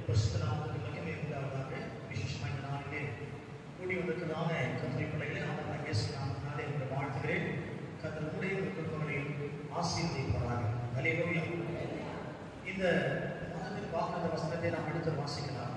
பரிசுத்த நாமத்துக்கு மகிமை உண்டாவதாக விசேஷமாக இந்த நாளிலே கூடி வந்திருக்கிறதான கத்திரை பிள்ளைகளை ஆண்டவராக இயேசு நாமத்தினாலே உங்களை வாழ்த்துகிறேன் கத்தர் உடைய உங்கள் குடும்பங்களையும் ஆசீர்வதிப்பாராக அல்லேலூயா இந்த மாதத்தில் பார்க்கிற வசனத்தை நாம் எடுத்து வாசிக்கலாம்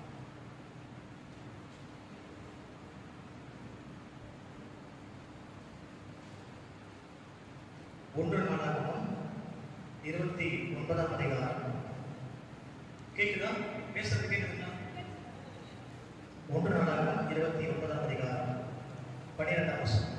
ஒன்று நாளாகவும் இருபத்தி ஒன்பதாம் அதிகாரம் கேக்குதா பேசுறது கேக்குதுங்களா ஒன்று நாளாகவும் இருபத்தி ஒன்பதாம் அதிகாரம் பன்னிரெண்டாம் வருஷம்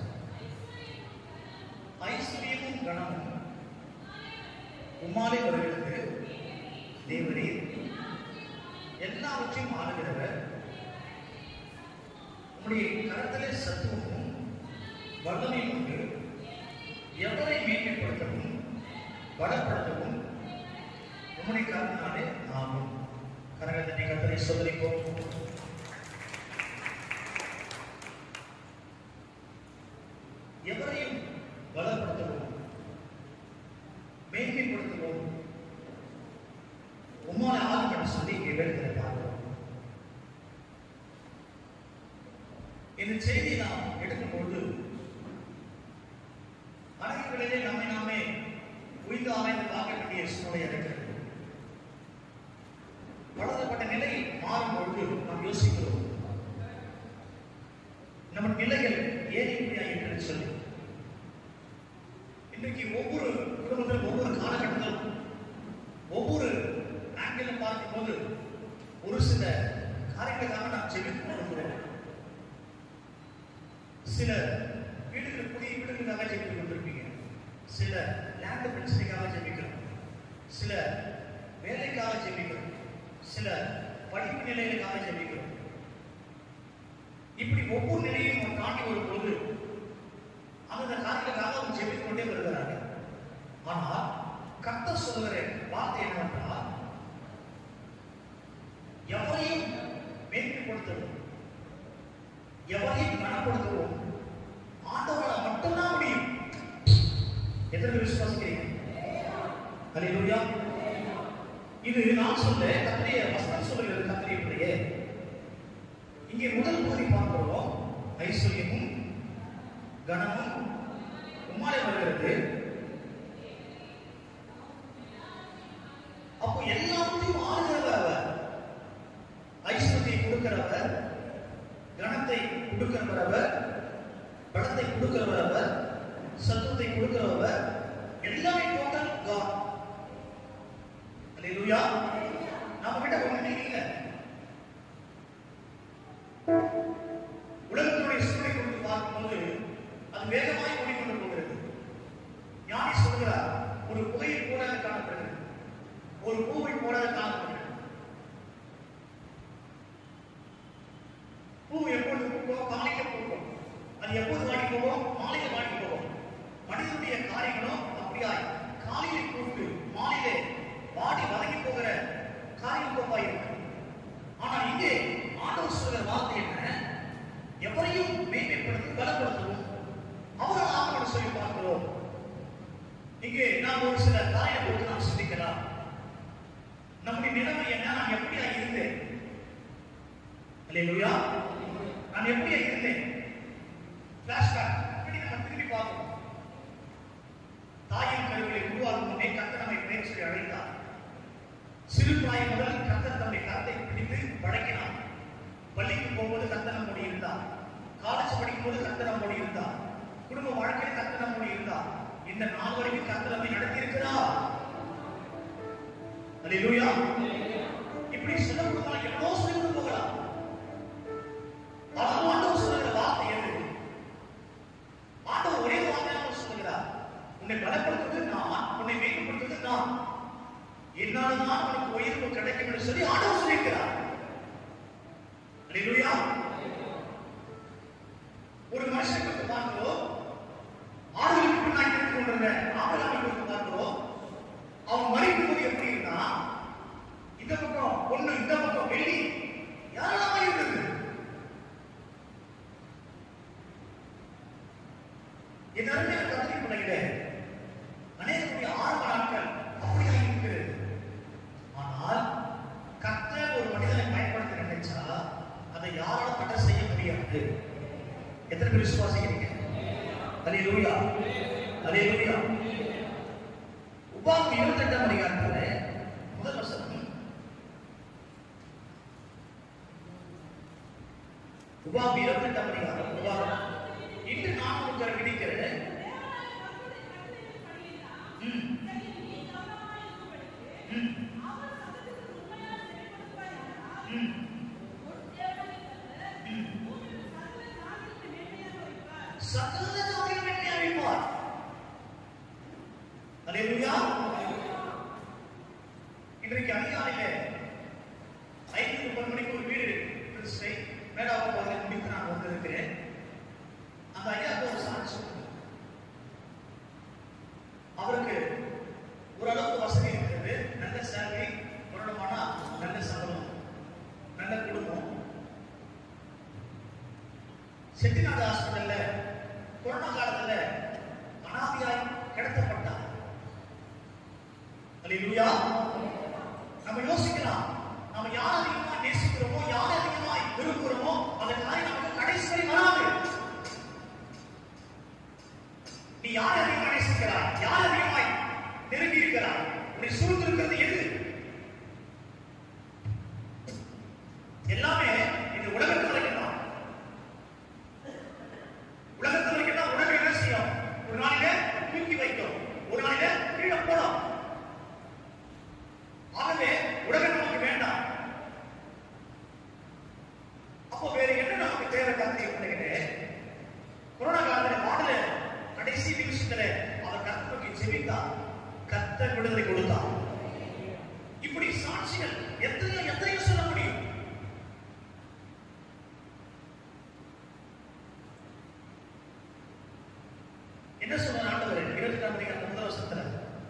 ஐஸ்வர்யமும் கணமும் உமாலை வருகிறது தேவரே எல்லாவற்றையும் ஆளுகிறவர் உம்முடைய கரத்திலே சத்துவமும் வல்லமையும் உண்டு எவரை மேன்மைப்படுத்தவும் பலப்படுத்தவும் உம்முடைய கருத்தினாலே ஆகும் கரகத்தனை கத்தரை சோதரிப்போம் எவரையும் பலப்படுத்தவும் மேன்மைப்படுத்தவும் உம்மால ஆகும் என்று சொல்லி இங்கே வேதத்தில் பார்க்கிறோம் இந்த செய்தியை நாம் எடுக்கும்போது அழகுகளிலே நம்மை நாமே உய்ந்து ஆராய்ந்து பார்க்க வேண்டிய சூழ்நிலை இருக்கிறது வளரப்பட்ட நிலை மாறும் பொழுது நாம் யோசிக்கிறோம் நம்ம நிலைகள் ஏன் இப்படி ஆகிட்டு சொல்லி இன்றைக்கு ஒவ்வொரு குடும்பத்திலும் ஒவ்வொரு காலகட்டத்திலும் ஒவ்வொரு ஆங்கிலும் பார்க்கும்போது ஒரு சில காரியங்களுக்காக நாம் ஜெபித்து கொண்டிருக்கிறோம் சில வீடுகள் புதிய வீடுகளுக்காக ஜெபித்து கொண்டிருப்பீங்க சில லேண்ட் பிரச்சனைக்காக ஜெபிக்கிறோம் சில வேலைக்காக ஜெபிக்கிறோம் சில படிப்பு நிலைகளுக்காக ஜெபிக்கிறோம் இப்படி ஒவ்வொரு நிலையும் அவங்க தாண்டி வரும்போது அந்த காரியங்களுக்காக அவங்க ஜெபித்துக் கொண்டே வருகிறாங்க ஆனால் கர்த்தர் சொல்லுகிற வார்த்தை என்னவென்றால் எவரையும் மேன்மைப்படுத்தவும் எவரையும் கனப்படுத்தவும் ஆண்டவரால் மட்டும்தான் முடியும் எத்தனை பேர் விசுவாசிக்கிறீங்க அல்லேலூயா இது நான் சொல்ல கத்திரிய வசனம் சொல்லுகிறது கத்திரியனுடைய இங்கே முதல் பகுதி பார்க்கிறோம் ஐஸ்வர்யமும் கனமும் உம்மாலே வருகிறது அப்போ எல்லாத்தையும் ஆளுகிறவர் அவர் ஐஸ்வர்யத்தை கொடுக்கிறவர் கணத்தை கொடுக்கிறவர் அவர் பணத்தை கொடுக்கிறவர் அவர் சத்துவத்தை கொடுக்கிறவர் எல்லாமே டோட்டல் காட் அல்லேலூயா நம்ம கிட்ட ஒண்ணுமே இல்லை உலகத்தினுடைய சூழலை கொண்டு பார்க்கும்போது அது வேகமாய் ஓடிக்கொண்டு போகிறது ஞானி சொல்கிறார் ஒரு புகையை போல அது காணப்படுகிறது ஒரு பூவை போல அது காணப்படுகிறது பூ எப்பொழுது பூக்கும் காலைக்கு பூக்கும் அது எப்போது வாடி போகும் மாலையில் வாடி போகும் மனிதனுடைய காரியங்களும் அப்படியாய் காலையிலே பூத்து மாலையிலே வாடி வதங்கி போகிற காரியம் கோப்பாய் இருக்கு ஆனால் இங்கே ஆண்டவர் சொல்கிற வார்த்தை என்ன எவரையும் மேன்மைப்படுத்தி பலப்படுத்தவும் அவரால் ஆகணும் சொல்லி பார்க்கிறோம் இங்கே நாம் ஒரு சில காரியம் குறித்து நாம் சிந்திக்கலாம் நம்முடைய நிலைமை என்ன நான் எப்படியா இருந்தேன் அல்லேலூயா நான் எப்படியா இருந்தேன் பிளாஷ்பேக் இப்படி நம்ம திரும்பி பார்க்கணும் தாயின் கருவிலை உருவாகும் முன்னே கர்த்தர் நம்மை பெயர் சொல்லி அழைத்தார் சிறு பிராயம் முதல் கர்த்தர் தம்முடைய கரத்தை பிடித்து பழக்கினார் பள்ளிக்கு போகும்போது கர்த்தர் நம்மோடு இருந்தார் காலேஜ் படிக்கும் போது கர்த்தர் நம்மோடு இருந்தார் குடும்ப வாழ்க்கையில் கர்த்தர் நம்மோடு இருந்தார் இந்த நாள் வரைக்கும் கர்த்தர் நம்மை நடத்தி இருக்கிறார் அல்லேலூயா இப்படி சொல்லப்படுமா எவ்வளோ சொல்லிட்டு போகலாம் ஆனால் ஆண்டவர் சொல்லுகிற வார்த்தை எது ஆண்டவர் ஒரே வார்த்தை அவர் சொல்லுகிறார் உன்னை பலப்படுத்துவது நான் உன்னை மேம்படுத்துவது நான் என்னால்தான் உனக்கு உயர்வு கிடைக்கும் என்று சொல்லி ஆண்டவர் சொல்லியிருக்கிறார் அல்லேலூயா ஒரு மனுஷனை குறித்து பார்க்கிறோம் ஆடுகளுக்கு பின்னாடி இருந்து கொண்டிருந்த ஆபராமை குறித்து பார்க்கிறோம் அவன் மறிக்கும் போது எப்படி இருந்தான் இந்த பக்கம் பொண்ணு இந்த பக்கம் வெள்ளி யாரெல்லாம் இருந்தது என் அருமையான கத்திரி பிள்ளைகளே அநேகருடைய ஆரம்ப நாட்கள் அப்படியாக இருக்கிறது ஆனால் கர்த்தர் ஒரு எத்தனை விசுவாசிக்கிறீங்க அல்லேலூயா அல்லேலூயா உபாகம் இருபத்தெட்டாம் அதிகாரத்துல முதல் வசனம் உபாகம் இருபத்தெட்டாம் அதிகாரம் உபாகம் இன்று நான் உங்களுக்கு விதிக்கிறேன் ம் ம் ம் சகல ஜாதியும் என்னை அறிவார் அல்லேலூயா இன்றைக்கு அதிகாலையில ஐந்து முப்பது மணிக்கு ஒரு வீடு கிறிஸ்தை மேடாவது பகுதியில் முடித்து நான் வந்திருக்கிறேன் அந்த ஐயாவுக்கு ஒரு சாட்சி சொல்லுங்க. அவருக்கு ஓரளவுக்கு வசதி இருக்கிறது நல்ல சேலரி வருடமானா நல்ல சம்பளம் நல்ல குடும்பம் செட்டிநாடு ஹாஸ்பிட்டல்ல கொரோனா காலத்துல அனாதையாய் கிடத்தப்பட்டார் அல்லேலூயா நம்ம யோசிக்கலாம் நம்ம யார் அதிகமா நேசிக்கிறோமோ யார் அதிகமாய் விரும்புகிறோமோ அந்த காரியம் நமக்கு கடைசி வரை வராது நீ யார் அதிகமாக நேசிக்கிறாய் யார் அதிகமாய் நெருங்கி இருக்கிறாய் உன்னை சூழ்ந்திருக்கிறது எது எல்லாமே இந்த உலகத்தில் வரைக்கும் உலகத்தில் வரைக்கும் உலகம் என்ன செய்யும் ஒரு நாளில தூக்கி வைக்கும் ஒரு நாளில கீழே போடும் ஆகவே உலகம் நமக்கு வேண்டாம் அப்போ வேற என்ன நமக்கு தேவை கருத்தை பண்ணுகிறேன் கொரோனா காலத்துல வாடல கடைசி நிமிஷத்துல அவர் கர்த்தருக்கு ஜெபித்தார் கர்த்தர் விடுதலை கொடுத்தார் இப்படி சாட்சிகள் எத்தனையோ எத்தனையோ சொல்ல முடியும் என்ன சொல்ற ஆண்டவர் இருபத்தி நாலு அதிகாரம் முதல் வருஷத்துல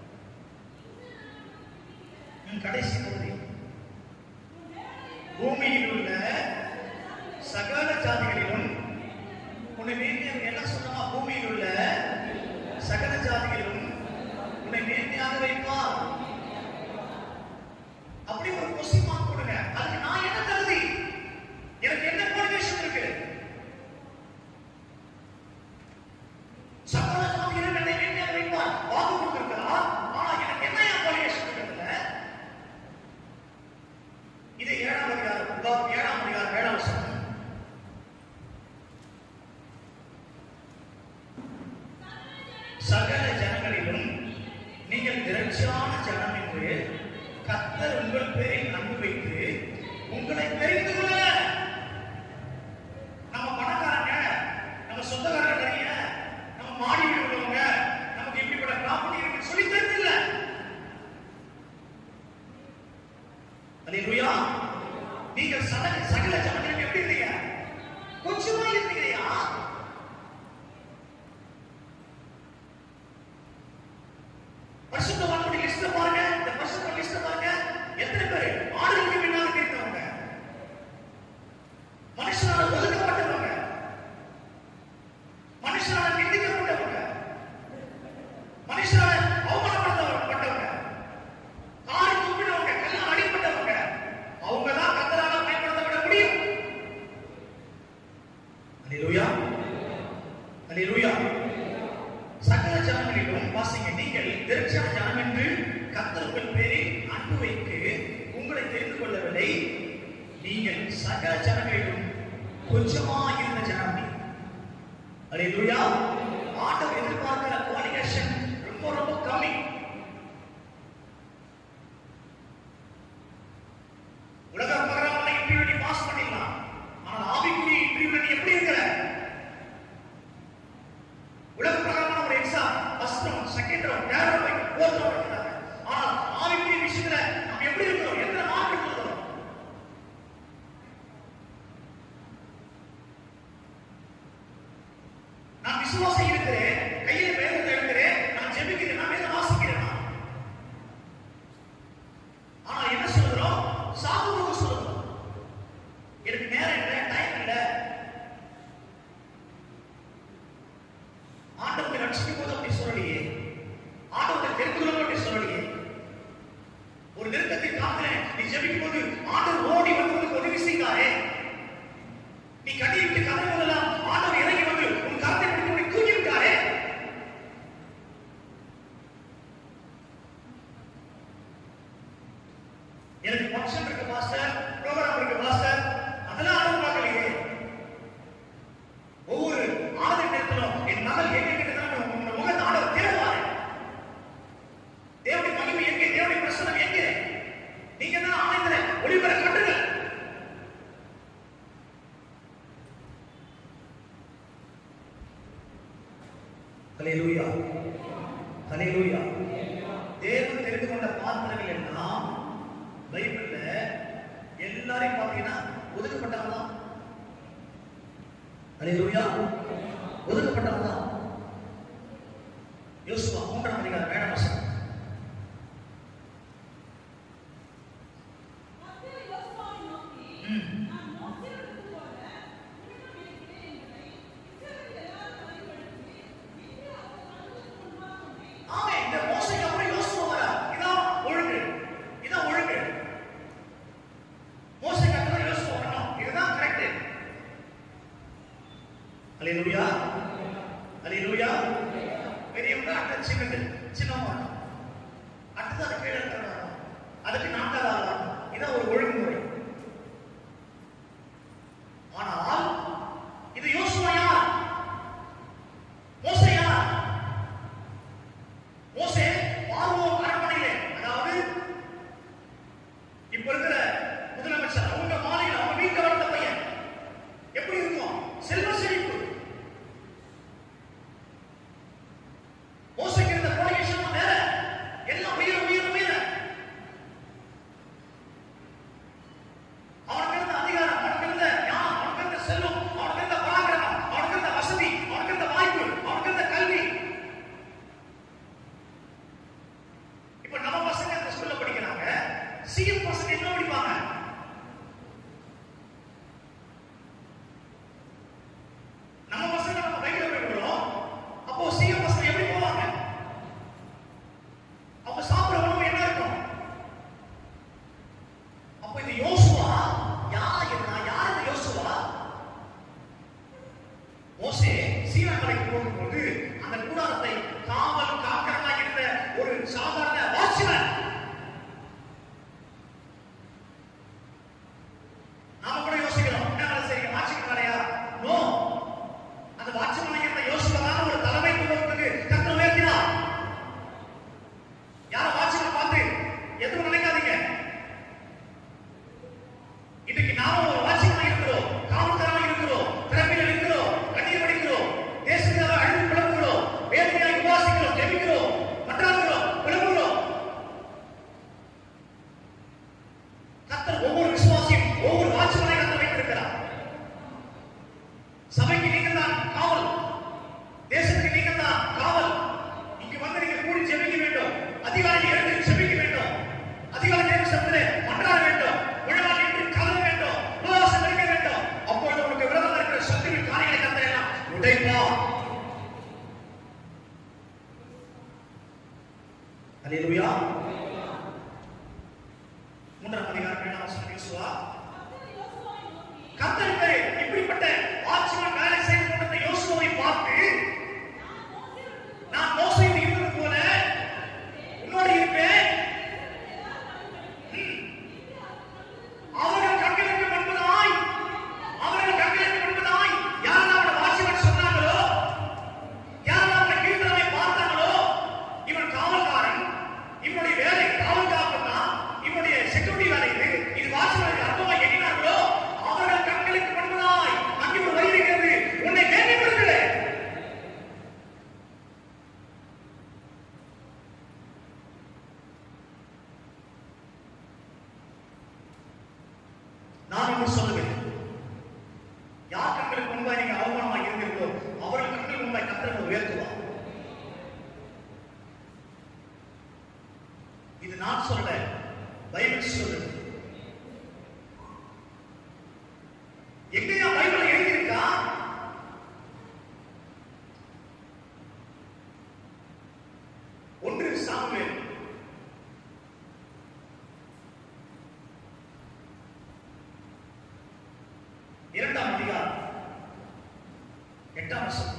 கடைசி பகுதி பூமியில் உள்ள சகல ஜாதிகளிலும் உன்னை மேன்மையாக என்ன சொன்னா பூமியில் உள்ள சகல ஜாதிகளிலும் உன்னை மேன்மையாக வைப்பார் அப்படி ஒரு கொஸ்டின் மார்க் கொடுங்க அதுக்கு நான் என்ன தகுதி எனக்கு என்ன குவாலிஃபிகேஷன் இருக்கு சகல ஜாதிகளிலும் என்னை மேன்மையாக வைப்பார் வாக்கு கொடுத்திருக்கிறார் ஆனா எனக்கு என்ன குவாலிஃபிகேஷன் இருக்குதுல்ல இது ஏழாம் அதிகாரம் உபாகம் ஏழாம் அதிகாரம் ஏழாம் வருஷம் சகல ஜனங்களிலும் நீங்கள் திரட்சியான ஜனம் என்று கர்த்தர் உங்கள் பேரில் அன்பு வைத்து உங்களை தெரிந்து கொள்ள நம்ம பணக்காரங்க நம்ம சொந்தக்காரங்க நிறைய நம்ம மாடி வீடு உள்ளவங்க நமக்கு இப்படிப்பட்ட ப்ராப்பர்ட்டி இருக்கு சொல்லி தெரிஞ்சில்ல அல்லேலூயா நீங்கள் சகல சகல ஜனங்களுக்கு எப்படி இருந்தீங்க கொஞ்சமா இருந்தீங்கயா பரிசுத்தவான்களுடைய லிஸ்ட் பாருங்க இந்த பரிசுத்த லிஸ்ட் பாருங்க எத்தனை பேர் ஆடுகளுக்கு பின்னால் இருக்கிறவங்க மனுஷனால ஒதுக்கப்பட்டவங்க மனுஷனால நிந்திக்கப்பட்டவங்க மனுஷனால அவமானப்படுத்தப்பட்டவங்க காரி துப்பினவங்க கல்லால் அடிப்பட்டவங்க அவங்க தான் கத்தரால பயன்படுத்தப்பட முடியும் அல்லேலூயா அல்லேலூயா சகல ஜனங்களிலும் வாசிங்க நீங்கள் திருச்சியான ஜனம் என்று கர்த்தர் உங்கள் பேரில் அன்பு வைத்து உங்களை தெரிந்து கொள்ளவில்லை நீங்கள் சகல ஜனங்களிலும் கொஞ்சமா இருந்த ஜனம் அல்லேலூயா ஆண்டவர் எதிர்பார்க்கிற குவாலிஃபிகேஷன் ரொம்ப ரொம்ப கம்மி உலக பிரகாரமான இன்டர்வியூ நீ பாஸ் பண்ணிடலாம் ஆனால் ஆவிக்குரிய இன்டர்வியூல நீ எப்படி இருக்கிற உலக பிரகாரமான ஒரு exam first round second round third round fourth round இருக்கிறாங்க ஆனால் ஆவிக்குரிய விஷயத்துல நம்ம எப்படி இருக்கிறோம் எத்தனை மார்க் எடுத்துக்கிறோம் நான் விசுவாசம் இருக்கிறேன் கையில வேதத்தை எடுக்கிறேன் நான் ஜெபிக்கிறேன் நான் வேதம் வாசிக்கிறேன் நான். ஆனா என்ன சொல்றோம் சாகுபோக சொல்றோம் எனக்கு நேரம் இல்லை டைம் இல்லை ஆண்டவரை ரட்சிக்கும் போது அப்படி சொல்லலையே ஆண்டவரை தெரிந்துள்ள அப்படி சொல்லலையே ஒரு நெருக்கத்தின் காலத்துல நீ ஜெபிக்கும் போது ஆண்டவர் ஓடி வந்து உனக்கு உதவி செய்தாரே நீ கண்ணீர் விட்டு கதறி போதெல்லாம் ஆண்டவர் இறங்கி வந்து எனக்கு ஃபங்க்ஷன் இருக்கு பாஸ்டர் ப்ரோக்ராம் இருக்கு பாஸ்டர் அதெல்லாம் அளவு பார்க்கலையே ஒவ்வொரு ஆறு நேரத்திலும் என் மகள் எங்க கிட்ட உங்க முகத்தை ஆண்டவர் தேடுவாரு தேவனுடைய மகிமை எங்கே தேவனுடைய பிரசனம் எங்கே நீங்க தான் ஆணையத்துல ஒளிபெற கட்டுங்க ஹalleluya ஹalleluya தேவன் தெரிந்து கொண்ட பாத்திரங்கள் எல்லாம் பைபிள்ல எல்லாரையும் பார்த்தீங்கன்னா ஒதுக்கப்பட்டவங்க தான் ஹalleluya ஒதுக்கப்பட்டவங்க தான் யோசுவா மூன்றாம் அதிகாரம் ஏழாம் வசனம் ம். ஆமே இந்த மோசைக்கு அப்புறம் யோசுவா வரா இதான் ஒழுங்கு இதான் ஒழுங்கு மோசைக்கு அப்புறம் யோசுவா வரணும் இதுதான் கரெக்ட் அல்லேலூயா அல்லேலூயா பெரியவங்க அடுத்த சின்னது சின்னவங்க வரணும் அடுத்தது அது கீழே இருக்கிறவங்க வரணும் அதுக்கு நான்காவது ஆள் வரணும் இதான் ஒரு ஒழுங்குமுறை ஆனால் இது யோசுவா யார் மோசே யார் மோசே பார்வோன் அரண்மனையிலே அதாவது இப்ப இருக்கிற முதலமைச்சர் அவங்க மாலையில் அவங்க வீட்டுல வளர்ந்த பையன் எப்படி இருக்கும் செல்வ செழிப்பு மோசைக்கு இருந்த குவாலிஃபிகேஷன் வேற எல்லாம் உயிர் உயிர் உயிர் அவனுக்கு இருந்த அதிகாரம் அவனுக்கு இருந்த ஞானம் அவனுக்கு இருந்த செல்வம் அவனுக்கு இருந்த பராக்கிரமம் அவனுக்கு இருந்த வசதி அவனுக்கு இருந்த வாய்ப்பு அவனுக்கு இருந்த கல்வி இப்ப நம்ம பசங்க இந்த ஸ்கூல்ல படிக்கிறாங்க சிஎம் பசங்க என்ன படிப்பாங்க நம்ம பசங்க நம்ம பைக்ல போயிடுறோம் அப்போ சிஎம் பசங்க எப்படி போவாங்க அவங்க சாப்பிடுற உணவு என்ன இருக்கும் அப்ப இந்த யோசுவா யார் என்ன யார் இந்த யோசுவா மோசே சீனா மலைக்கு போகும்போது அந்த கூடாரத்தை காவல் காக்கிறதா இருந்த ஒரு சாதாரண வாட்ச்மேன் நாம கூட யோசிக்கிறோம் என்ன வேலை செய்யுங்க வாட்ச்மேன் வேலையா நோ அந்த வாட்ச்மேன் இருந்த யோசுவான ஒரு தலைமை குடும்பத்துக்கு கத்த உயர்த்தினார் யார வாட்ச்மேன் பார்த்து எதுவும் நினைக்காதீங்க இன்னைக்கு நாம ஒரு வாட்சியமா இருக்கிறோம் காவல்காரமா இருக்கிறோம் திறமையில இருக்கிறோம் கண்ணீர் வடிக்கிறோம் தேசத்துக்காக அழுது புலம்புகிறோம் வேதனையாய் உபாசிக்கிறோம் ஜெபிக்கிறோம் மன்றாடுகிறோம் புலம்புகிறோம் கர்த்தர் ஒவ்வொரு விசுவாசியும் ஒவ்வொரு வாட்சியமாய் கத்த வைத்திருக்கிறார் சபைக்கு நீங்க தான் காவல் தேசத்துக்கு நீங்க தான் காவல் இங்க வந்து நீங்க கூடி ஜெபிக்க வேண்டும் அதிகாலை எழுந்து ஜெபிக்க வேண்டும் அதிகாலை தேவ சத்திலே மன்றாட வேண்டும் விழாவில் நின்று கலர வேண்டும் உபவாசம் இருக்க வேண்டும் அப்பொழுது உங்களுக்கு விரதம் இருக்கிற சத்துவின் காரியங்களை கத்த எல்லாம் உடைப்பா அல்லேலூயா மூன்றாம் அதிகாரம் ஏழாம் வசனம் யோசுவா கத்தருக்கு இப்படிப்பட்ட ஆட்சிமான் வேலை செய்து கொண்டிருந்த யோசுவாவை பார்த்து நான் மோசையில் இருந்தது போல உன்னோடு இருப்பேன் ம். அவர்கள் கண்களுக்கு முன்பதாய் அவர்கள் கண்களுக்கு முன்பதாய் யாரெல்லாம் அவனை வாட்சிமன் சொன்னாங்களோ யாரெல்லாம் அவனை கீழ்த்தனமை பார்த்தாங்களோ இவன் காவல்காரன் இவனுடைய வேலை காவல் காப்புனா இவனுடைய செக்யூரிட்டி வேலை இது இது வாட்சிமனுக்கு அர்த்தமா எண்ணினார்களோ அவர்கள் கண்களுக்கு முன்பதாய் அங்கே ஒரு வழி இருக்கிறது உன்னை மேன்மைப்படுத்துகிறேன் நான் ஒன்று சொல்லுவேன் யார் கண்களுக்கு முன்பாய் நீங்க அவமானமாக இருந்தீர்களோ அவர்கள் கண்களுக்கு முன்பாய் கத்திரங்களை உயர்த்துவார் இது நான் சொல்ல பைபிள் சொல்லுது எங்கேயா பைபிள் எழுதியிருக்கா ஒன்று சாமுவேல் இரண்டாம் அதிகாரம் எட்டாம் வசனம்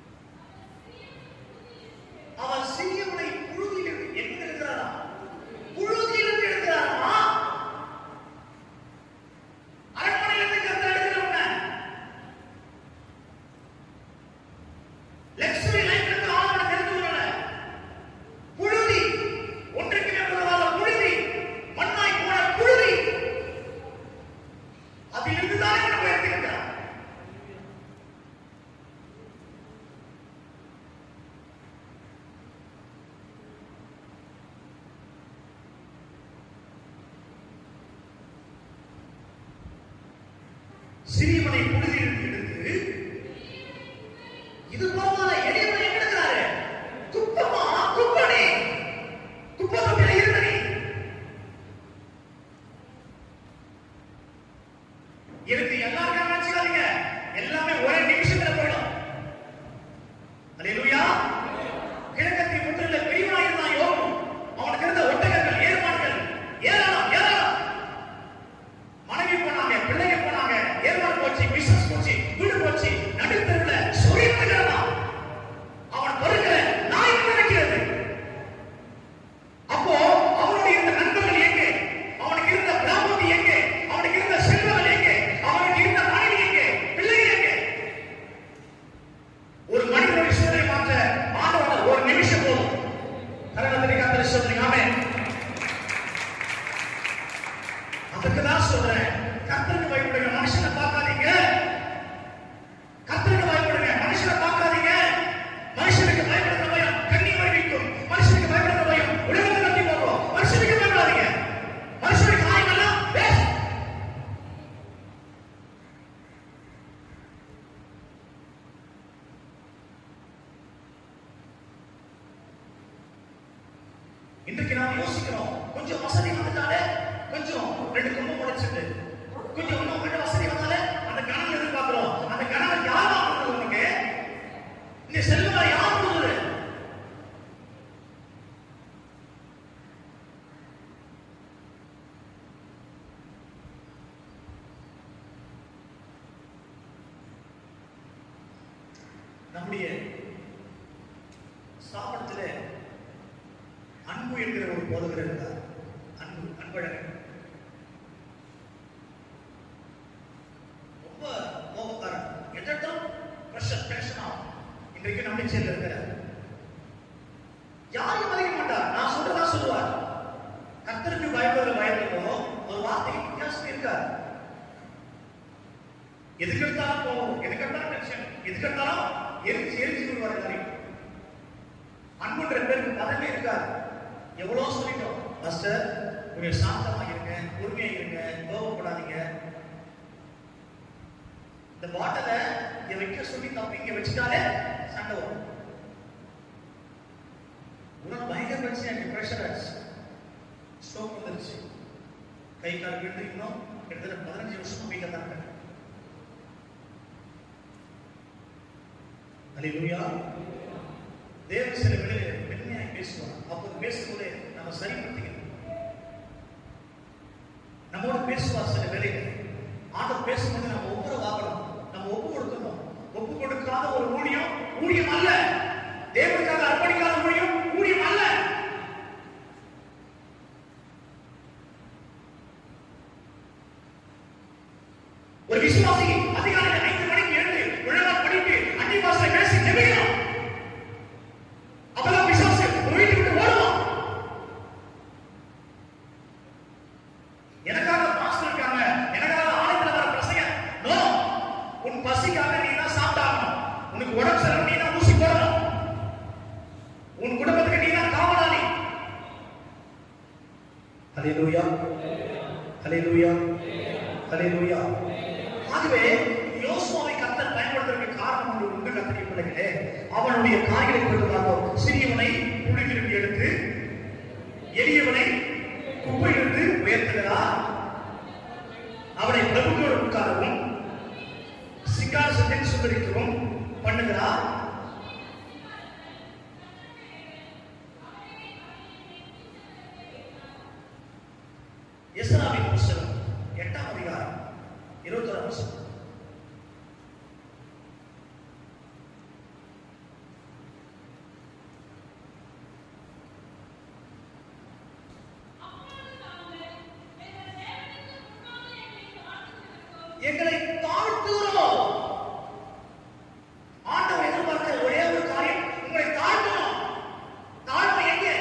அவர் சிறியவனை புழுதியில் எங்க இருக்கிறாரா சிறியவனை புழுதியிலிருந்து எடுத்து இது போல எளியவனை எங்க எடுக்கிறாரு குப்பமா குப்பனே குப்பை தொட்டில இருந்த நீ எனக்கு எல்லாருக்கும் நினைச்சுக்காதீங்க எல்லாமே ஒரே நிமிஷத்துல போயிடும் அல்லேலூயா கிழக்கத்தி முற்றில பெரியவனாக இருந்தான் யோபு அவனுக்கு இருந்த ஒட்டகங்கள் ஏர்மான்கள் ஏராளம் ஏராளம் மனைவி போனாங்க பிள்ளைங்க போனாங்க ஏர்மான் போச்சு பிசினஸ் போச்சு வீடு போச்சு நடுத்தருல சொரிக்கிறான் அவன் வருகிற நாய் நினைக்கிறது அப்போ அவனுடைய இருந்த நண்பர்கள் எங்கே அவனுக்கு இருந்த பிராமதி எங்கே அவனுக்கு இருந்த செல்வங்கள் எங்கே அவனுக்கு இருந்த மனைவி எங்கே பிள்ளைகள் எங்கே ஒரு மனிதனுடைய சூழலை மாற்ற ஆண்டவர் ஒரு நிமிஷம் போதும் கரணத்தை காத்தல சொல்றீங்க ஆமென் அதுக்கு தான் சொல்றேன் கர்த்தருக்கு பயப்படுங்க மனுஷனை பார்க்காதீங்க கர்த்தருக்கு பயப்படுங்க மனுஷனை பார்க்காதீங்க மனுஷனுக்கு பயப்படுற பயம் கண்ணி வருவிக்கும் மனுஷனுக்கு பயப்படுற பயம் உலகத்தை நம்பி போகும் மனுஷனுக்கு பயப்படாதீங்க மனுஷனுக்கு காரியங்கள்லாம் வேஸ்ட் இன்றைக்கு நாம் யோசிக்கிறோம் கொஞ்சம் வசதி வந்துட்டாலே கொஞ்சம் ரெண்டு கொம்பு முளைச்சிட்டு கொஞ்சம் இன்னும் கொஞ்சம் வசதி வந்தாலே அந்த கனவை எதிர்பார்க்கிறோம் அந்த கனவை யார் கொடுக்குறது உனக்கு இந்த செல்வங்களை யார் கொடுக்குறது நம்முடைய ஸ்தாபனத்திலே அன்பு என்கிற ஒரு போதகர் இருந்தார் அன்பு அன்பழகன் ரொம்ப கோபக்காரன் எதட்டும் பிரஷர் டென்ஷன் ஆகும் இன்றைக்கு நம்ம சேர்ந்து இருக்கிறார் யாரும் மதிக்க மாட்டார் நான் சொல்றதா சொல்லுவார் கத்தருக்கு பயப்படுற பயப்படுறதோ ஒரு வார்த்தைக்கு வித்தியாசம் இருக்காது எதுக்கு எடுத்தாலும் போகும் எதுக்கு எடுத்தாலும் டென்ஷன் எதுக்கு எடுத்தாலும் எரிச்சு எரிச்சு விடுவார் எல்லாரையும் அன்புன்ற பேருக்கு பதமே இருக்காது எவ்வளவு சொல்லிட்டோம் மாஸ்டர் கொஞ்சம் சாந்தமா இருங்க பொறுமையா இருங்க கோபப்படாதீங்க இந்த பாட்டில இங்க வைக்க சொல்லி தப்பு இங்க வச்சுட்டாலே சண்டை வரும் உடனே பயங்கர பிரச்சனை எனக்கு ப்ரெஷர் ஆச்சு ஸ்ட்ரோக் வந்துருச்சு கை கால் விழுந்து இன்னும் கிட்டத்தட்ட பதினஞ்சு வருஷமா வீட்டில் தான் இருக்கேன் அல்லேலூயா தேவ சில வேளையில மென்மையாய் பேசுவார் அப்போது பேசும்போது நம்ம சரிப்படுத்திக்கணும் நம்மோட பேசுவார் சில வேளையில ஆண்டவர் பேசும்போது நம்ம ஒவ்வொரு வாங்கணும் நம்ம ஒப்பு கொடுக்கணும் ஒப்பு கொடுக்காத ஒரு ஊழியம் ஊழியம் அல்ல தேவனுக்காக அர்ப்பணிக்காத ஊழியம் ஊழியம் அல்ல ஒரு விசுவாசி அதிகாலையில் ஐந்து மணிக்கு எழுந்து விழாவால் படித்து அந்நிய பாஷை பேசி ஜெபிக்கணும் அப்பதான் விசுவாசி உங்க வீட்டை விட்டு ஓடுவான் எனக்காக மாஸ்டர் இருக்காங்க எனக்காக ஆலயத்துல வர பிரசங்க நோ உன் பசிக்காக நீ தான் சாப்பிட்டாகணும் உனக்கு உடம்பு சரியில்லை நீ தான் ஊசி போடணும் உன் குடும்பத்துக்கு நீ தான் காவலாளி ஹalleluya ஹalleluya ஹalleluya ஆகவே யோசுவாவை கர்த்தர் பயன்படுத்துவதற்கு காரணம் ஒன்று உண்டு கத்தரி பிள்ளைகளே அவனுடைய காய்களை கொண்டு பார்த்தோம் சிறியவனை புழுதிலிருந்து எடுத்து எளியவனை குப்பையிலிருந்து உயர்த்துகிறார் அவனை பிரபுக்களோடு உட்காரவும் சிங்காசனத்தில் சுந்தரிக்கவும் பண்ணுகிறார் எஸ்ராவின் புஸ்தகம் எட்டாம் அதிகாரம் இருபத்தோராம் வசனம் எங்களை தாழ்த்துகிறோம் ஆண்டவர் எதிர்பார்க்கிற ஒரே ஒரு காரியம் உங்களை தாழ்த்தணும் தாழ்மை எங்கே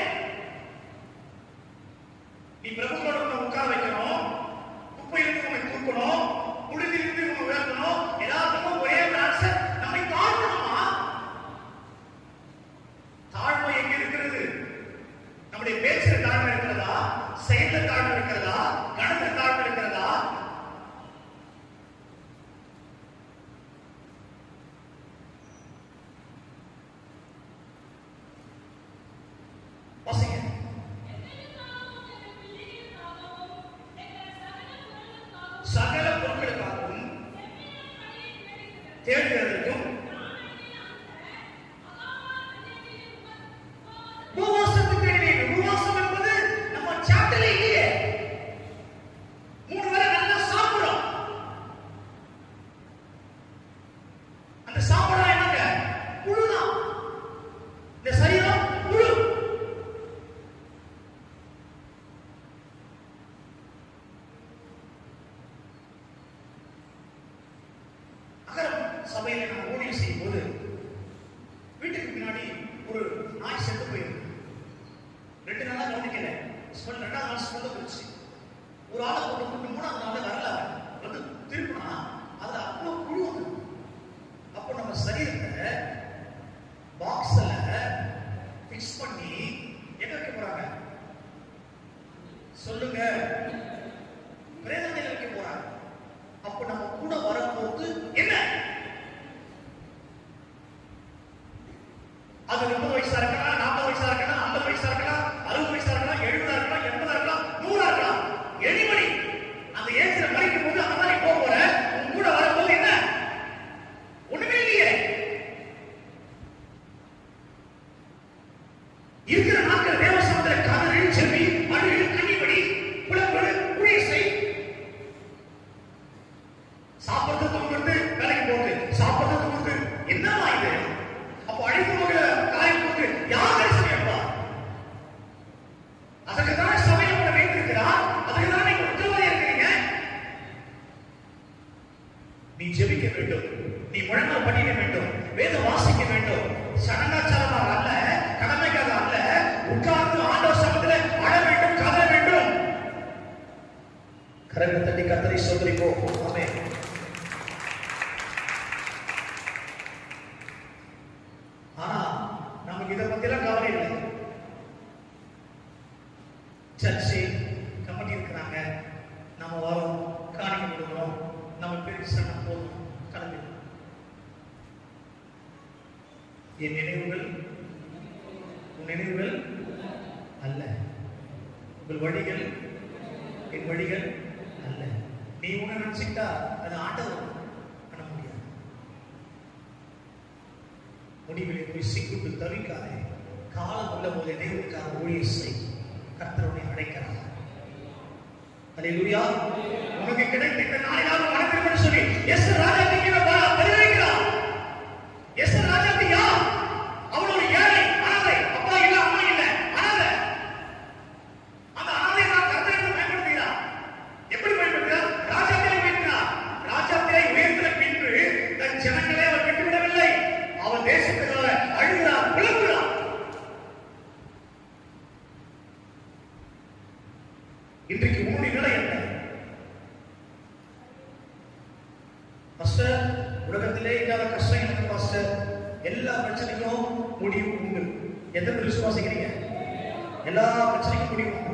நீ பிரபுக்களோட உன்னை உட்கார வைக்கணும் குப்பையிலிருந்து உன்னை தூக்கணும் புழுதிலிருந்து உன்னை உயர்த்தணும் எல்லாத்துக்கும் ஒரே ஒரு ஆன்சர் நம்மை தாழ்த்தணுமா தாழ்மை எங்க இருக்கிறது நம்முடைய பேச்சில் தாழ்மை இருக்கிறதா செயல்ல தாழ்மை இருக்கிறதா கணத்துல தாழ்மை இருக்கிறதா சபையில நம்ம ஊழியம் செய்யும் போது வீட்டுக்கு பின்னாடி ஒரு நாய் செத்து போயிருக்கு ரெண்டு நாளா கவனிக்கல ஸ்மெல் ரெண்டாவது நாள் ஸ்மெல் போச்சு ஒரு ஆளை கொண்டு கொண்டு மூணாவது நாள் வரல அவன். வந்து திருப்பினா அதுல அவ்வளவு புழு வந்து அப்போ நம்ம சரீரத்தை பாக்ஸ்ல ஃபிக்ஸ் பண்ணி எங்க வைக்க போறாங்க சொல்லுங்க பிரேதனையில் வைக்க போறாங்க அப்ப நம்ம கூட வரும்போது என்ன அது முப்பது வயசா இருக்கலாம் நாற்பது வயசா இருக்கலாம் ஐம்பது வயசா இருக்கலாம் அறுபது வயசா இருக்கலாம் எழுபதா இருக்கலாம் எண்பதா இருக்கலாம் நூறா இருக்கலாம் எனிபடி அந்த ஏஜ்ல மறிக்கும் போது அந்த மாதிரி போக போற உன் கூட வரும்போது என்ன ஒண்ணுமே இல்லையே இருக்கிற நாட்கள் தேவசமத்துல கதறி செவி அழு கண்ணிபடி புலம்பு ஊழியசை சாப்பிடுறது தூங்குறது வேலைக்கு போகுது சாப்பிடுறது தூங்குறது என்னவா இது அப்போ அழித்து போகிற காரியம் போது யார் தரிசனம் எடுப்பா அதுக்கு தானே சபையில் உங்களை வைத்திருக்கிறார் அதுக்கு தானே நீங்க உத்தரவாதியா இருக்கிறீங்க நீ ஜெபிக்க வேண்டும் நீ முழங்கால் பண்ணிக்க வேண்டும் வேதம் வாசிக்க வேண்டும் சடங்காச்சாரமாக அல்ல கடமைக்காக அல்ல உட்கார்ந்து ஆண்டவர் சமத்துல அழ வேண்டும் கதற வேண்டும் கரங்களை தட்டி கத்தரை சோதரிப்போ ஆமே ஆனா நமக்கு இதை பத்தியெல்லாம் கவலை இல்லை சர்ச்சை கமிட்டி இருக்கிறாங்க நம்ம வரோம் காணிக்கை கொடுக்குறோம் நம்ம பெருசான போதும் கிளம்பிடும் என் நினைவுகள் உன் நினைவுகள் அல்ல உங்கள் வழிகள் என் வழிகள் அல்ல நீ உன்னை நினைச்சுக்கிட்டா அது ஆண்டவர் பண்ண முடியாது முடிவிலே போய் சிக்கிட்டு தவிக்காதே காலம் உள்ள போது தேவனுக்காக ஊழியர் செய் கர்த்தருடைய அழைக்கிறார் அல்லேலூயா உனக்கு கிடைத்த இந்த நாளிலாவது மனதில் சொல்லி எஸ் ராஜாவுக்கு தெரிவிக்கிறார் எஸ் ராஜாவுக்கு யார் அவள் ஒரு ஏழை அனாதை அப்பா இல்ல அம்மா இல்ல அனாதை அந்த அனாதை நான் கர்த்தருக்கு பயன்படுத்துகிறார் எப்படி பயன்படுத்துகிறார் ராஜாத்திரை உயர்த்தினார் ராஜாத்திரை உயர்த்தின பின்பு தன் ஜனங்களை அவர் விட்டுவிடவில்லை அவன் தேசத்துக்காக அழுகிறார் புலம்புகிறார் இன்றைக்கு உன்னுடைய நிலை என்ன பாஸ்டர் உலகத்திலே இல்லாத கஷ்டம் எனக்கு பாஸ்டர் எல்லா பிரச்சனைக்கும் முடிவு உண்டு எத்தனை பேர் விசுவாசிக்கிறீங்க எல்லா பிரச்சனைக்கும் முடிவு உண்டு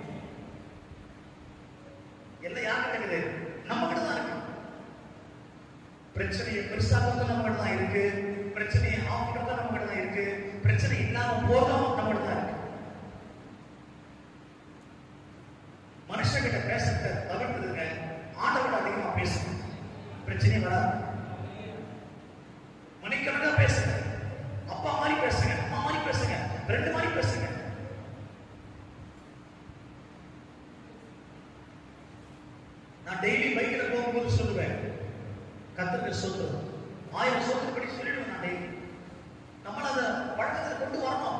எல்லாம் யாருக்கு இருக்குது நம்ம கிட்ட தான் இருக்கு பிரச்சனையை பெருசாக்குறது நம்ம கிட்ட தான் இருக்கு பிரச்சனையை ஆஃப் பண்றது நம்ம கிட்ட தான் இருக்கு பிரச்சனை இல்லாம போதும் நம்ம கிட்ட தான் இருக்கு மனுஷங்கிட்ட பேசுறத தவிர்த்ததுங்க ஆண்டவரோட அதிகமா பேசணும் பிரச்சனை வராது மணிக்கணக்கா பேசுங்க அப்பா மாதிரி பேசுங்க அம்மா மாதிரி பேசுங்க ரெண்டு மாதிரி பேசுங்க நான் டெய்லி பைக்கில் போகும்போது சொல்லுவேன் கத்துக்கிற சொத்து ஆயிரம் சொத்து படி சொல்லிடுவேன் நான் டெய்லி நம்மள அதை பழக்கத்தில் கொண்டு வரணும்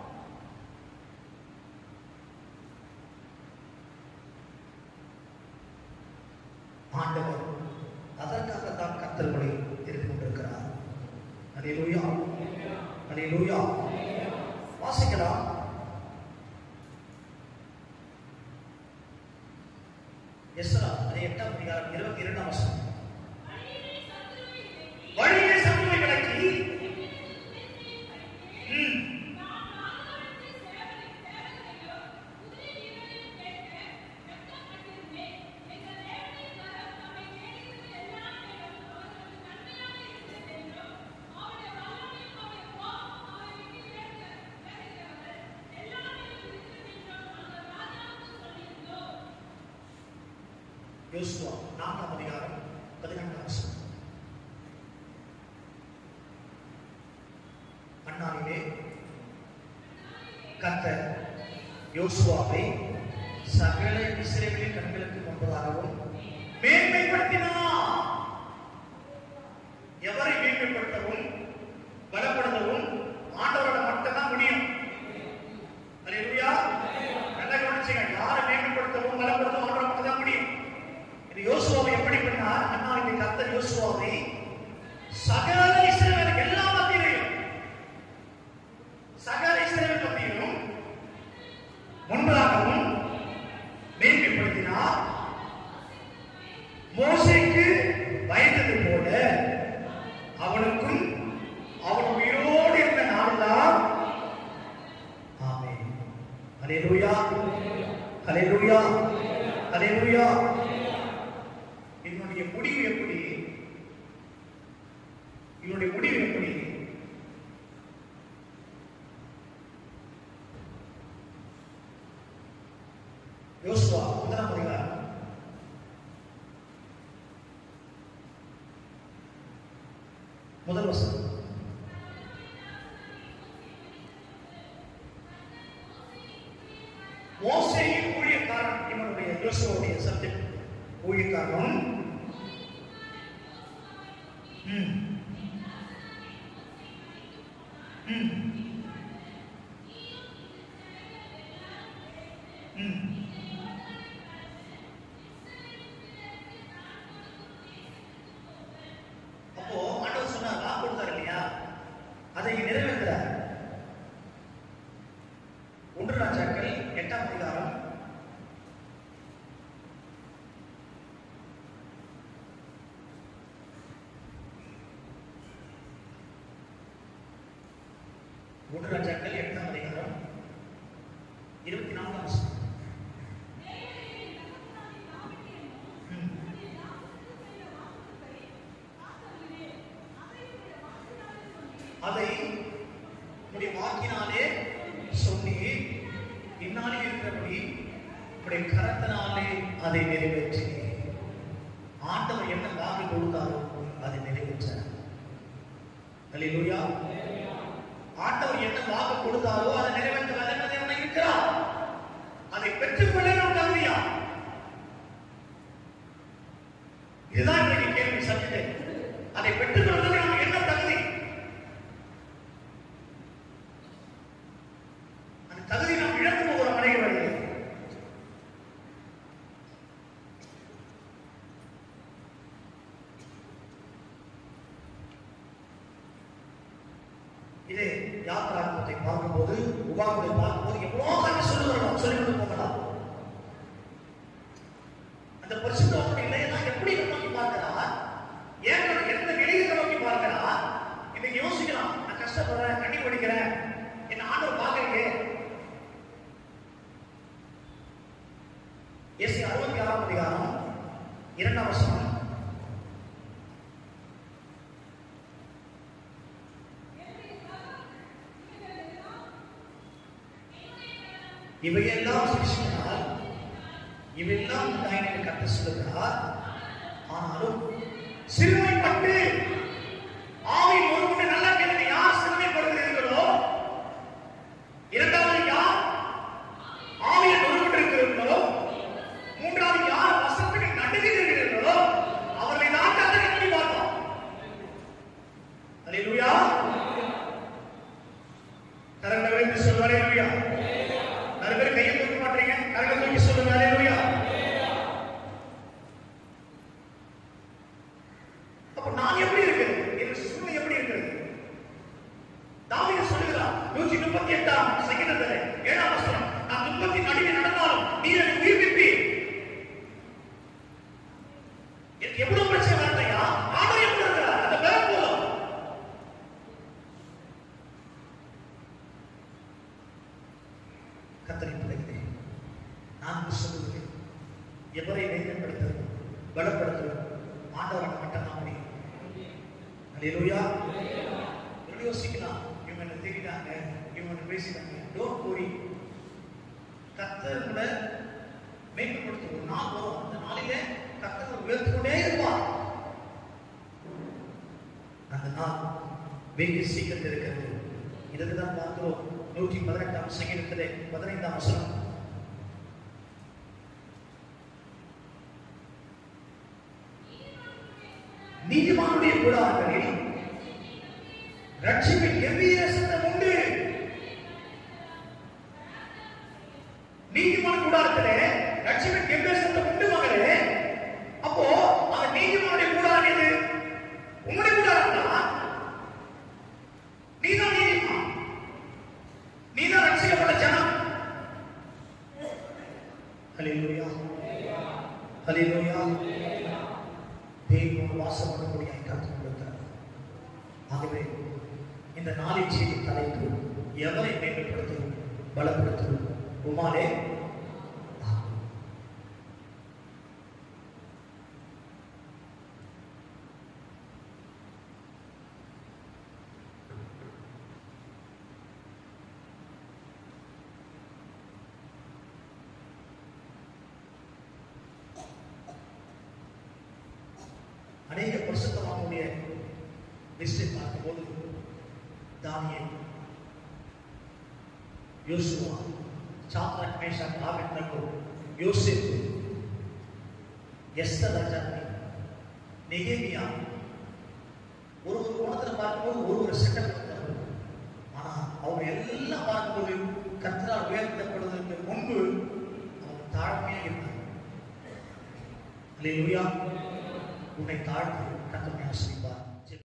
ஆண்டவர் அதற்காக தான் கத்தர்களை இருந்து கொண்டிருக்கிறார் அலையிலூயா அலையிலூயா வாசிக்கலாம் எஸ்ரா அது எட்டாம் அதிகாரம் இருபத்தி இரண்டாம் வருஷம் வழியிலே சத்துருவை விலக்கி ம், யோசுவா நான்காம் அதிகாரம் பதினெட்டாம் வருஷம் அண்ணாவிலே கர்த்தர் யோசுவாவை சகல இஸ்ரேலின் கண்களுக்கு முன்பதாகவும் மேன்மைப்படுத்தினார் எவரை மேன்மைப்படுத்தவும் பலப்படுத்தவும் ஆண்டவரோட மட்டும்தான் முடியும் அல்லேலூயா நல்லா கவனிச்சுங்க யாரை மேன்மைப்படுத்தவும் பலப்படுத்தவும் ஆண்டவரோட மட்டும்தான் முடியும் இது யோசுவாவை எப்படி பண்ணார் அண்ணா இந்த கர்த்தர் யோசுவாவை சகல இஸ்ரவேல் எல்லா மத்தியிலையும் சகல இஸ்ரவேல் மத்தியிலும் முன்பாகவும் மேன்மைப்படுத்தினார் மோசேக்கு பயந்தது போல அவனுக்கும் அவன் உயிரோடு இருந்த நாள்தான் ஆமென் ஹalleluya ஹalleluya ஹalleluya என்னுடைய முடிவு எப்படி என்னுடைய முடிவு எப்படி யோசுவா முதலாம் அதிகாரம் முதல் வசனம் மோசேயின் ஊழியக்காரன் இவனுடைய யோசுவாவுடைய சப்ஜெக்ட் ஊழியக்காரன் ம். ம். ம். அப்போ ஆண்டவர் சொன்னார் வாக்கு கொடுத்தார் இல்லையா அதை இங்க நிறைவேற்றுறார் ஒன்று ராஜாக்கள் எட்டாம் அதிகாரம் ஒன்று ராஜாக்கள் எட்டாம் அதிகாரம் இருபத்தி நான்காம் வசனம். ம். அதை உடைய வாக்கினாலே சொல்லி இந்நாளில் இருக்கிறபடி உடைய கரத்தினாலே அதை நிறைவேற்றினேன் ஆண்டவர் என்ன வாக்கு கொடுத்தாரோ அதை நிறைவேற்றார் அல்லேலூயா ஆண்டவர் என்ன வாக்கு கொடுத்தாரோ அதை நிறைவேற்ற வல்லமை தேவனாய் இருக்கிறார் அதை பெற்றுக்கொள்ள நாம் தகுதியா இதுதான் இன்றைக்கு கேள்வி சத்தியத்தை அதை பெற்றுக்கொள்வதற்கு நாம் என்ன தகுதி அந்த தகுதி நாம் இழந்து போகிறோம் அடைய வழியில் இதே யாத்திராத்மத்தை பார்க்கும்போது உபாகத்தை பார்க்கும்போது எவ்வளோ காரியம் சொல்லுகிறோம் சொல்லிக் போகலாம் அந்த பரிசுத்தவனுடைய நிலையெல்லாம் எப்படி நோக்கி பார்க்கிறார் ஏன் எந்த நிலையை நோக்கி பார்க்கிறார் இன்னைக்கு யோசிக்கலாம் நான் கஷ்டப்படுறேன் கண்ணி படிக்கிறேன் என்ன ஆண்டவர் பார்க்கலையே எஸ் அறுபத்தி ஆறாம் அதிகாரம் இரண்டாம் வசனம் இவையெல்லாம் சிருஷ்டினால் இவையெல்லாம் தாயினை கற்று சொல்லுகிறார் ஆனாலும் சிறுமைப்பட்டு ஆவி ஒருவனை நல்லா கேளுங்க யார் சிறுமைப்படுகிறீர்களோ இரண்டாவது யார் ஆவியை ஒருவற்றிருக்கிறீர்களோ மூன்றாவது யார் வசத்துக்கு நடுகிறீர்களோ அவர்களை தான் கத்தனை எப்படி பார்த்தோம் அல்லேலூயா கரங்களை வைத்து சொல்வாரே அல்லேலூயா நிறைய பேர் கையை தூக்க மாட்டீங்க கரங்களை தூக்கி சொல்லுங்க அல்லேலூயா அப்ப நான் எப்படி இருக்கிறேன் என் சூழ்நிலை எப்படி இருக்கிறது தாவீது சொல்லுகிறார் நூற்றி முப்பத்தி எட்டாம் சங்கீதத்தில் ஏழாம் வசனம் நான் துன்பத்தின் நடுவே நடந்தாலும் நீர் எனக்கு உயிர்ப்பிப்பீர் எனக்கு எவ்வளவு பிரச்சனை வரலையா ஆண்டவர் எப்படி இருக்கிறார் அந்த பலம் போதும் கத்தனை பிள்ளைகளே நான் சொல்லுகிறேன் எவரை மேம்படுத்துவது பலப்படுத்துவது ஆண்டவரால் மட்டும்தான் முடியும் அல்லேலூயா எப்படி யோசிக்கலாம் இவங்க என்ன தெரியுறாங்க இவங்க என்ன பேசிட்டாங்க டோன்ட் கூறி கத்தர் கூட மேம்படுத்த ஒரு நாள் வரும் அந்த நாளிலே கத்தர் உயர்த்து கொண்டே இருப்பார் அந்த நாள் வெகு சீக்கிரத்தில் இருக்கிறது இதுக்கு தான் பார்க்கிறோம் நூற்றி பதினெட்டாம் சங்கீதத்திலே பதினைந்தாம் வசனம் நீதிமானுடைய கூடாரங்களில் ரட்சிப்பின் எவ்வித சத்தம் உண்டு நீதிமான கூடாரத்திலே ரட்சிப்பின் எவ்வித சத்தம் உண்டு மகளே அப்போ அந்த நீதிமானுடைய கூடாரம் எது உங்களுடைய கூடாரம் தான் ஹalleluya ஹalleluya தேவனோடு வாசம் பண்ணக்கூடிய கருத்து கொடுக்கிறார் ஆகவே இந்த நாளின் செய்தி தலைப்பு எவரை மேம்படுத்தும் பலப்படுத்தும் உமாலே ஆகும். அநேக பரிசுத்தமானுடைய லிஸ்டை பார்க்கும்போது தானியேல் யோசுவா சாத்ரக் மேஷாக் ஆபேத்நேகோ யோசேப்பு எஸ்தர் ராஜாத்தி நெகேமியா ஒரு ஒரு கோணத்தில் பார்க்கும்போது ஒரு ஒரு செகண்ட் ஆனா அவங்க எல்லாம் பார்க்கும்போது கர்த்தரால் உயர்த்தப்படுவதற்கு முன்பு அவங்க தாழ்மையாக இருந்தாங்க அல்லேலூயா உன்னை தாழ்த்து கர்த்தனை ஆசீர்வதிப்பார்